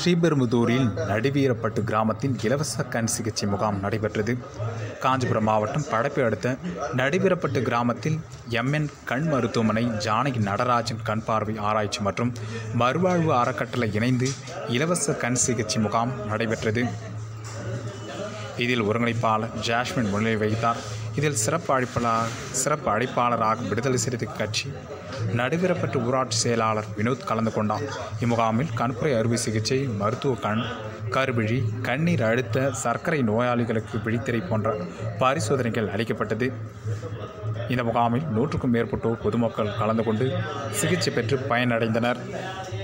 ஸ்ரீபெரும்புதூரில் நடுவீரப்பட்டு கிராமத்தில் இலவச கண் சிகிச்சை முகாம் நடைபெற்றது காஞ்சிபுரம் மாவட்டம் படப்பை அடுத்த நடுவீரப்பட்டு கிராமத்தில் எம்என் கண் மருத்துவமனை ஜானகி நடராஜன் கண் பார்வை ஆராய்ச்சி மற்றும் மறுவாழ்வு அறக்கட்டளை இணைந்து இலவச கண் சிகிச்சை முகாம் நடைபெற்றது இதில் ஒருங்கிணைப்பாளர் ஜாஸ்மின் முன்னிலை வகித்தார் இதில் சிறப்பு அழைப்பாளர் சிறப்பு அழைப்பாளராக விடுதலை சிறுத்தை கட்சி நடுவிரப்பட்டு ஊராட்சி செயலாளர் வினோத் கலந்து கொண்டார் இம்முகாமில் கண்புரை அறுவை சிகிச்சை மருத்துவ கண் கருவிழி கண்ணீர் அழுத்த சர்க்கரை நோயாளிகளுக்கு விழித்திரை போன்ற பரிசோதனைகள் அளிக்கப்பட்டது இந்த முகாமில் நூற்றுக்கும் மேற்பட்டோர் பொதுமக்கள் கலந்து கொண்டு சிகிச்சை பெற்று பயனடைந்தனர்